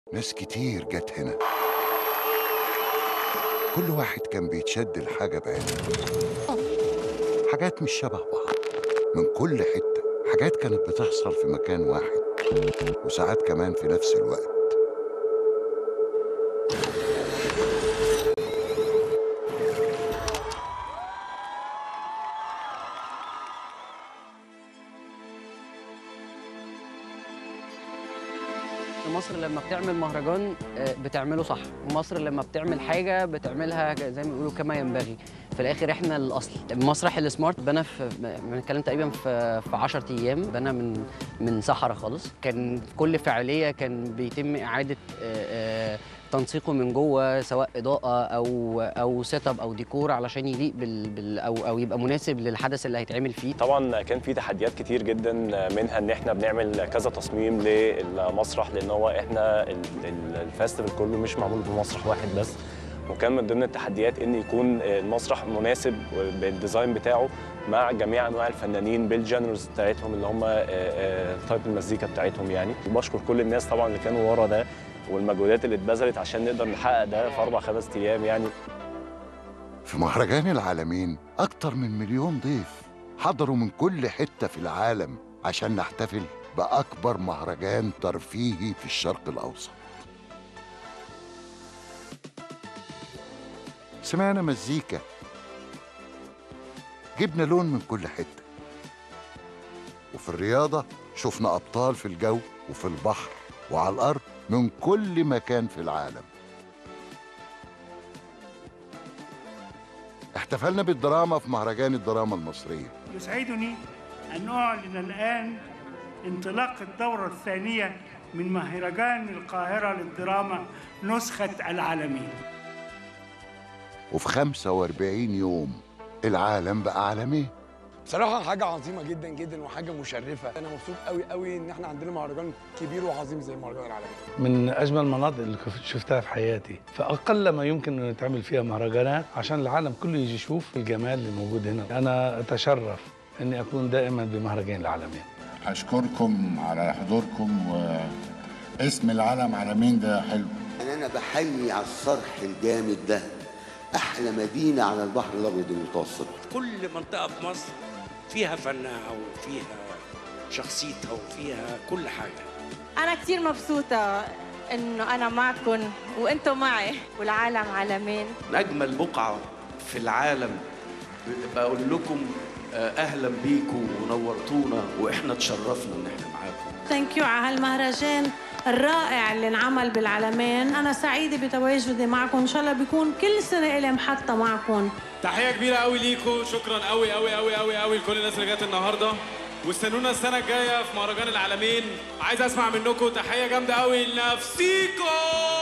ناس كتير جت هنا كل واحد كان بيتشد لحاجة بعينها حاجات مش شبه بعض من كل حتة حاجات كانت بتحصل في مكان واحد وساعات كمان في نفس الوقت مصر لما بتعمل مهرجان آه، بتعمله صح ومصر لما بتعمل حاجه بتعملها ك- زي ما بيقولوا كما ينبغي في الاخر احنا الاصل مسرح السمارت بنى في بنتكلم تقريبا في في 10 ايام بنى من من صحراء خالص كان كل فعاليه كان بيتم اعاده آه، آه، تنسيقه من جوه سواء اضاءه او او سيت اب او ديكور علشان يليق بال, بال او او يبقى مناسب للحدث اللي هيتعمل فيه طبعا كان في تحديات كتير جدا منها ان احنا بنعمل كذا تصميم للمسرح لان هو احنا ال- ال- الفestival كله مش معمول بمسرح واحد بس وكان من ضمن التحديات ان يكون المسرح مناسب بالديزاين بتاعه مع جميع انواع الفنانين بالجانرز بتاعتهم اللي هم تايب المزيكا بتاعتهم يعني وبشكر كل الناس طبعا اللي كانوا ورا ده والمجهودات اللي اتبذلت عشان نقدر نحقق ده في اربع خمس ايام يعني في مهرجان العالمين أكتر من مليون ضيف حضروا من كل حتة في العالم عشان نحتفل بأكبر مهرجان ترفيهي في الشرق الأوسط سمعنا مزيكا جبنا لون من كل حتة وفي الرياضة شفنا أبطال في الجو وفي البحر وعلى الأرض من كل مكان في العالم احتفلنا بالدراما في مهرجان الدراما المصرية يسعدني أن أعلن الآن انطلاق الدورة الثانية من مهرجان القاهرة للدراما نسخة العالمين وفي 45 يوم العالم بقى عالمين بصراحة حاجة عظيمة جدا جدا وحاجة مشرفة أنا مبسوط قوي قوي إن إحنا عندنا مهرجان كبير وعظيم زي مهرجان العالمين من اجمل المناطق اللي كف- شفتها في حياتي فاقل ما يمكن انه يتعمل فيها مهرجانات عشان العالم كله يجي يشوف الجمال اللي موجود هنا انا اتشرف اني اكون دائما بمهرجان العالمين أشكركم على حضوركم واسم العالم عالمين ده حلو يعني أنا بحيي على الصرح الجامد ده أحلى مدينة على البحر الأبيض المتوسط كل منطقة في مصر فيها فنها وفيها شخصيتها وفيها كل حاجة أنا كتير مبسوطة إنه أنا معكم وأنتم معي والعالم عالمين أجمل بقعة في العالم بقول لكم آه، أهلا بيكم ونورتونا وإحنا تشرفنا إن إحنا معاكم ثانك يو على هالمهرجان الرائع اللي انعمل بالعالمين أنا سعيدة بتواجدي معكم إن شاء الله بيكون كل سنة إلي محطة معكم تحية كبيرة قوي ليكم شكرا قوي قوي قوي قوي قوي لكل الناس اللي جت النهارده واستنونا السنة الجاية في مهرجان العالمين عايز اسمع منكم تحية جامدة قوي لنفسيكم